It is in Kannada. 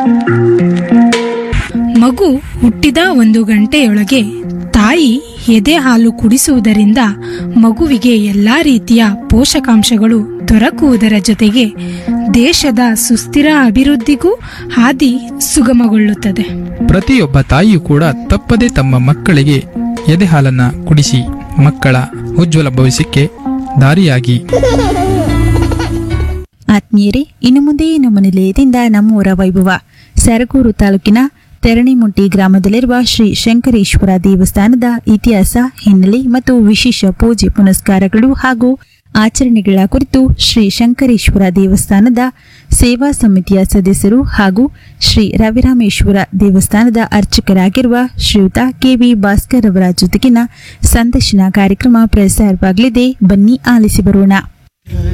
ಮಗು ಹುಟ್ಟಿದ ಒಂದು ಗಂಟೆಯೊಳಗೆ ತಾಯಿ ಎದೆ ಹಾಲು ಕುಡಿಸುವುದರಿಂದ ಮಗುವಿಗೆ ಎಲ್ಲಾ ರೀತಿಯ ಪೋಷಕಾಂಶಗಳು ದೊರಕುವುದರ ಜೊತೆಗೆ ದೇಶದ ಸುಸ್ಥಿರ ಅಭಿವೃದ್ಧಿಗೂ ಹಾದಿ ಸುಗಮಗೊಳ್ಳುತ್ತದೆ ಪ್ರತಿಯೊಬ್ಬ ತಾಯಿಯೂ ಕೂಡ ತಪ್ಪದೆ ತಮ್ಮ ಮಕ್ಕಳಿಗೆ ಎದೆ ಹಾಲನ್ನ ಕುಡಿಸಿ ಮಕ್ಕಳ ಉಜ್ವಲ ಭವಿಷ್ಯಕ್ಕೆ ದಾರಿಯಾಗಿ ಆತ್ಮೀಯರೇ ಇನ್ನು ಮುಂದೆ ನಮ್ಮ ನಿಲಯದಿಂದ ನಮ್ಮೂರ ವೈಭವ ಸರಗೂರು ತಾಲೂಕಿನ ತೆರಣಿಮುಂಟಿ ಗ್ರಾಮದಲ್ಲಿರುವ ಶ್ರೀ ಶಂಕರೇಶ್ವರ ದೇವಸ್ಥಾನದ ಇತಿಹಾಸ ಹಿನ್ನೆಲೆ ಮತ್ತು ವಿಶೇಷ ಪೂಜೆ ಪುನಸ್ಕಾರಗಳು ಹಾಗೂ ಆಚರಣೆಗಳ ಕುರಿತು ಶ್ರೀ ಶಂಕರೇಶ್ವರ ದೇವಸ್ಥಾನದ ಸೇವಾ ಸಮಿತಿಯ ಸದಸ್ಯರು ಹಾಗೂ ಶ್ರೀ ರವಿರಾಮೇಶ್ವರ ದೇವಸ್ಥಾನದ ಅರ್ಚಕರಾಗಿರುವ ಶ್ರೀಯುತ ಕೆವಿ ಭಾಸ್ಕರ್ ಅವರ ಜೊತೆಗಿನ ಸಂದರ್ಶನ ಕಾರ್ಯಕ್ರಮ ಪ್ರಸಾರವಾಗಲಿದೆ ಬನ್ನಿ ಆಲಿಸಿ ಬರೋಣ